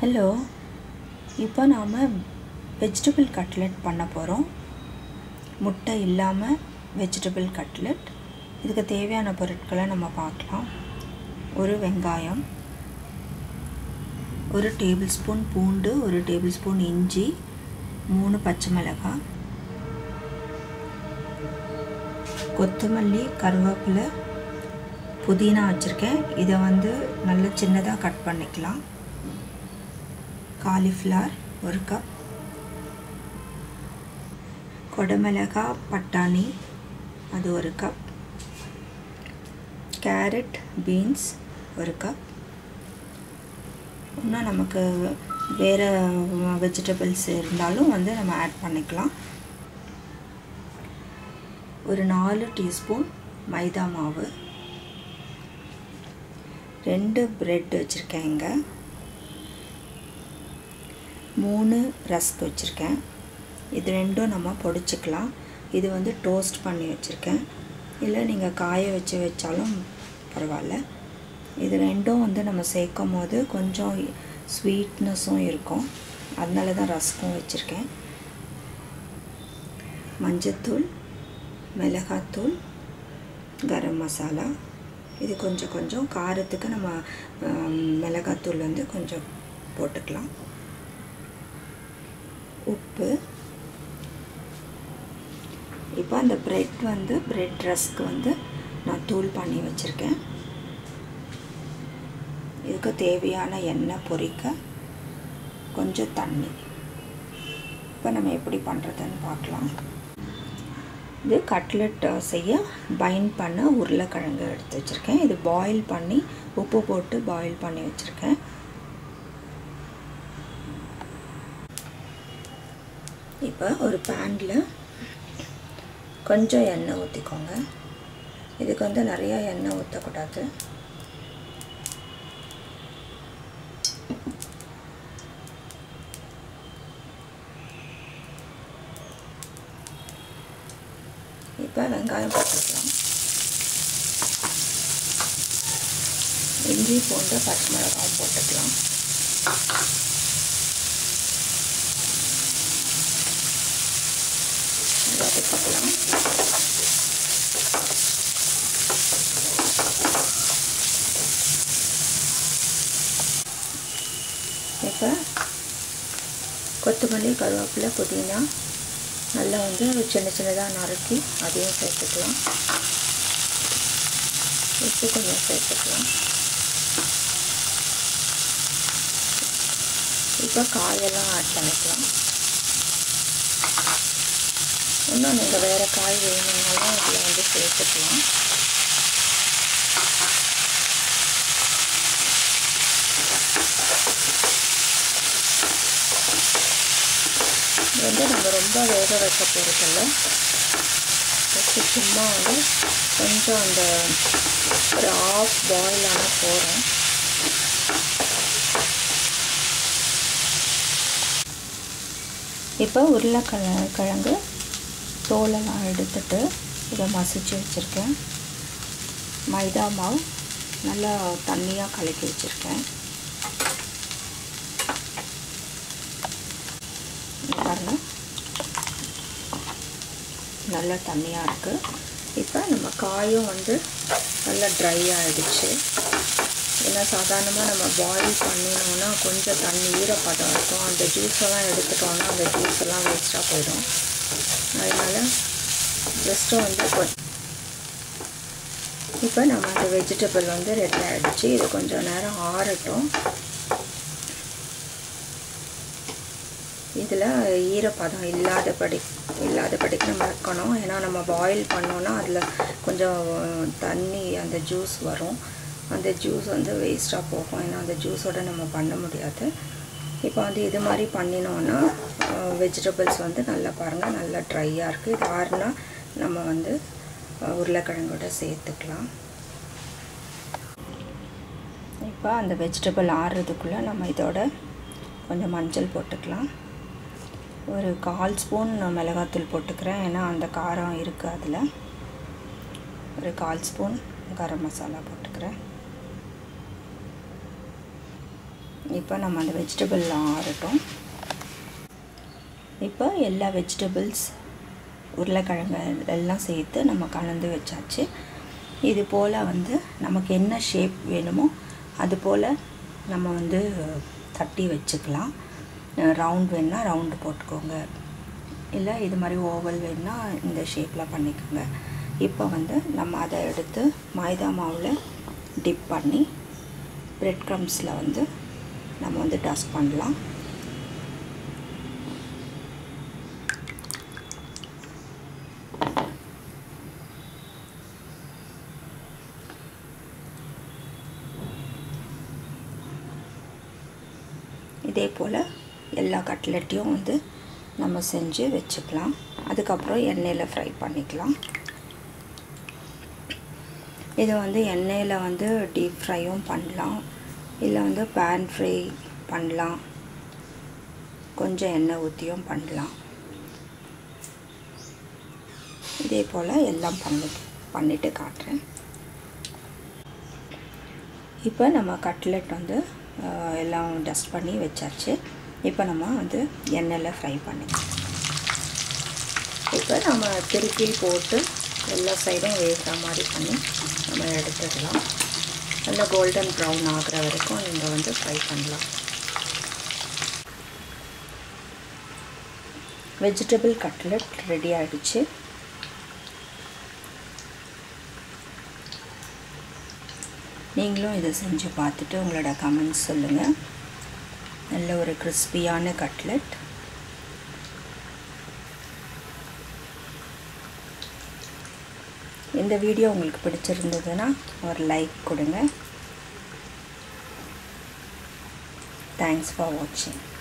hello இப்போ நாம் vegetable cutlet பண்ண போகிறோம் முட்டை இல்லாமல் வெஜிடபிள் கட்லெட் இதுக்கு தேவையான பொருட்களை நம்ம பார்க்கலாம் ஒரு வெங்காயம் ஒரு டேபிள் ஸ்பூன் பூண்டு ஒரு டேபிள் ஸ்பூன் இஞ்சி மூணு பச்சை மிளகாய் கொத்தமல்லி கருவேப்பிலை புதினா வச்சுருக்கேன் இதை வந்து நல்ல சின்னதாக கட் பண்ணிக்கலாம் காலிஃப்ளவர் ஒரு கப் கொடமிளகா பட்டாணி அது ஒரு கப் கேரட் பீன்ஸ் ஒரு கப் இன்னும் நமக்கு வேறு வெஜிடபிள்ஸ் இருந்தாலும் வந்து நம்ம ஆட் பண்ணிக்கலாம் ஒரு நாலு டீஸ்பூன் மைதா மாவு ரெண்டு ப்ரெட் வச்சுருக்கேன் இங்கே மூணு ரஸ்க் வச்சுருக்கேன் இது ரெண்டும் நம்ம பொடிச்சிக்கலாம் இது வந்து டோஸ்ட் பண்ணி வச்சுருக்கேன் இல்லை நீங்கள் காய வச்சு வச்சாலும் பரவாயில்ல இது ரெண்டும் வந்து நம்ம சேர்க்கும் போது கொஞ்சம் ஸ்வீட்னஸும் இருக்கும் அதனால தான் ரஸ்க்கும் வச்சுருக்கேன் மஞ்சத்தூள் மிளகாத்தூள் கரம் மசாலா இது கொஞ்சம் கொஞ்சம் காரத்துக்கு நம்ம மிளகாத்தூள் வந்து கொஞ்சம் போட்டுக்கலாம் உப்பு இப்போ அந்த ப்ரெட் வந்து ப்ரெட் ரஸ்க்கு வந்து நான் தூள் பண்ணி வச்சுருக்கேன் இதுக்கு தேவையான எண்ணெய் பொரிக்க கொஞ்சம் தண்ணி இப்போ நம்ம எப்படி பண்ணுறதுன்னு பார்க்கலாம் இது கட்லெட் செய்ய பைண்ட் பண்ண உருளைக்கிழங்கு எடுத்து வச்சுருக்கேன் இது பாயில் பண்ணி உப்பு போட்டு பாயில் பண்ணி வச்சுருக்கேன் இப்போ ஒரு பேனில் கொஞ்சம் எண்ணெய் ஊற்றிக்கோங்க இதுக்கு வந்து நிறையா எண்ணெய் ஊற்றக்கூடாது இப்போ வெங்காயம் போட்டுக்கலாம் இஞ்சி பூண்டு பச்சை மிளகாயும் போட்டுக்கலாம் வதக்கிக்கலாம் இப்போ கொத்தமல்லி கருவேப்பிலை புதினா நல்லா வந்து சின்ன சின்னதாக நறுக்கி அதையும் சேர்த்துக்கலாம் உப்பு கொஞ்சம் சேர்த்துக்கலாம் இப்போ காயெல்லாம் ஆட் பண்ணிக்கலாம் இன்னும் நீங்கள் வேறு காய் வேணும்னாலும் இதில் வந்து சேர்த்துக்கலாம் இது வந்து நம்ம ரொம்ப வேக வைக்க போகிறதில்ல ஜஸ்ட்டு சும்மா வந்து கொஞ்சம் அந்த ஒரு ஆஃப் பாயில் ஆனால் போகிறோம் இப்போ உருளைக்கிழ கிழங்கு தோலெல்லாம் எடுத்துட்டு இதை மசிச்சு வச்சுருக்கேன் மைதா மாவு நல்லா தண்ணியாக கலக்கி வச்சுருக்கேன் பாருங்கள் நல்லா தண்ணியாக இருக்குது இப்போ நம்ம காயும் வந்து நல்லா ட்ரை ஆகிடுச்சு ஏன்னா சாதாரணமாக நம்ம பாயில் பண்ணினோன்னா கொஞ்சம் தண்ணி ஈரப்பதம் இருக்கும் அந்த ஜூஸெல்லாம் எடுத்துட்டோன்னா அந்த ஜூஸ் எல்லாம் வேஸ்ட்டாக போயிடும் அதனால் ஜஸ்ட்டு வந்து இப்போ நம்ம அந்த வெஜிடபிள் வந்து ரெடி ஆகிடுச்சு இது கொஞ்சம் நேரம் ஆறட்டும் இதில் ஈரப்பதம் இல்லாதபடி இல்லாதபடிக்கு நம்ம வைக்கணும் ஏன்னா நம்ம பாயில் பண்ணோன்னா அதில் கொஞ்சம் தண்ணி அந்த ஜூஸ் வரும் அந்த ஜூஸ் வந்து வேஸ்ட்டாக போகும் ஏன்னா அந்த ஜூஸோடு நம்ம பண்ண முடியாது இப்போ வந்து இது மாதிரி பண்ணினோன்னா வெஜிடபிள்ஸ் வந்து நல்லா பாருங்கள் நல்லா ட்ரையாக இருக்குது இது ஆறுனா நம்ம வந்து உருளைக்கிழங்கோட சேர்த்துக்கலாம் இப்போ அந்த வெஜிடபிள் ஆறுறதுக்குள்ளே நம்ம இதோட கொஞ்சம் மஞ்சள் போட்டுக்கலாம் ஒரு கால் ஸ்பூன் மிளகாத்தூள் போட்டுக்கிறேன் ஏன்னா அந்த காரம் இருக்குது அதில் ஒரு கால் ஸ்பூன் கரம் மசாலா போட்டுக்கிறேன் இப்போ நம்ம அந்த வெஜிடபிள் ஆறட்டும் இப்போ எல்லா வெஜிடபிள்ஸ் உருளைக்கிழங்கு எல்லாம் சேர்த்து நம்ம கலந்து வச்சாச்சு இது போல் வந்து நமக்கு என்ன ஷேப் வேணுமோ அது போல் நம்ம வந்து தட்டி வச்சுக்கலாம் ரவுண்ட் வேணால் ரவுண்டு போட்டுக்கோங்க இல்லை இது மாதிரி ஓவல் வேணால் இந்த ஷேப்பில் பண்ணிக்கோங்க இப்போ வந்து நம்ம அதை எடுத்து மைதா மாவில் டிப் பண்ணி ப்ரெட் க்ரம்ஸில் வந்து நம்ம வந்து டஸ்ட் பண்ணலாம் இதே போல் எல்லா கட்லெட்டையும் வந்து நம்ம செஞ்சு வச்சுக்கலாம் அதுக்கப்புறம் எண்ணெயில் ஃப்ரை பண்ணிக்கலாம் இது வந்து எண்ணெயில் வந்து டீப் ஃப்ரையும் பண்ணலாம் இல்லை வந்து பேன் ஃப்ரை பண்ணலாம் கொஞ்சம் எண்ணெய் ஊற்றியும் பண்ணலாம் இதே போல் எல்லாம் பண்ணி பண்ணிவிட்டு காட்டுறேன் இப்போ நம்ம கட்லெட் வந்து எல்லாம் டஸ்ட் பண்ணி வச்சாச்சு இப்போ நம்ம வந்து எண்ணெயில் ஃப்ரை பண்ணிக்கலாம் இப்போ நம்ம திருப்பி போட்டு எல்லா சைடும் வேகிற மாதிரி பண்ணி நம்ம எடுத்துடலாம் நல்லா கோல்டன் ப்ரௌன் ஆகிற வரைக்கும் நீங்கள் வந்து ஃப்ரை பண்ணலாம் வெஜிடபிள் கட்லெட் ரெடி ஆகிடுச்சு நீங்களும் இதை செஞ்சு பார்த்துட்டு உங்களோட கமெண்ட்ஸ் சொல்லுங்கள் நல்ல ஒரு கிறிஸ்பியான கட்லெட் இந்த வீடியோ உங்களுக்கு பிடிச்சிருந்ததுன்னா ஒரு லைக் கொடுங்க தேங்க்ஸ் ஃபார் வாட்சிங்